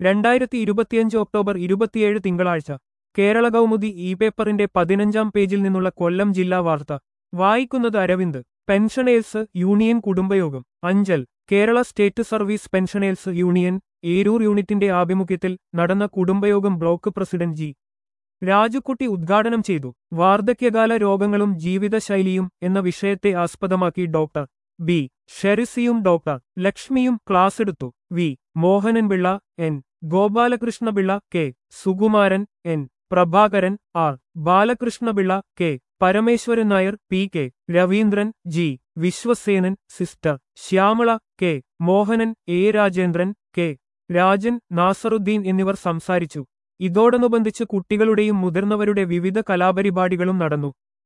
രണ്ടായിരത്തി ഇരുപത്തിയഞ്ച് ഒക്ടോബർ ഇരുപത്തിയേഴ് തിങ്കളാഴ്ച കേരള കൗമുദി ഇ പേപ്പറിന്റെ പതിനഞ്ചാം പേജിൽ നിന്നുള്ള കൊല്ലം ജില്ലാ വാർത്ത വായിക്കുന്നത് Aravind pensioners union കുടുംബയോഗം Anchal Kerala state service pensioners union Eroor യൂണിറ്റിന്റെ ആഭിമുഖ്യത്തിൽ നടന്ന കുടുംബയോഗം ബ്ലോക്ക് പ്രസിഡന്റ് ജി രാജുക്കുട്ടി ഉദ്ഘാടനം ചെയ്തു വാർദ്ധക്യകാല രോഗങ്ങളും ജീവിതശൈലിയും എന്ന വിഷയത്തെ ആസ്പദമാക്കി ഡോക്ടർ ബി ഷെറിസിയും ഡോക്ടർ ലക്ഷ്മിയും ക്ലാസ് എടുത്തു V Mohanan Pillai N Gopalakrishna Pillai K Sukumaran N Prabhakaran R Balakrishna Pillai K Parameswaran Nair P K Raveendran G Viswasenan sister Shyamala K Mohanan A Rajendran K Rajan Nasaruddin എന്നിവർ സംസാരിച്ചു ഇതോടനുബന്ധിച്ച് കുട്ടികളുടെയും മുതിർന്നവരുടെ വിവിധ കലാപരിപാടികളും നടന്നു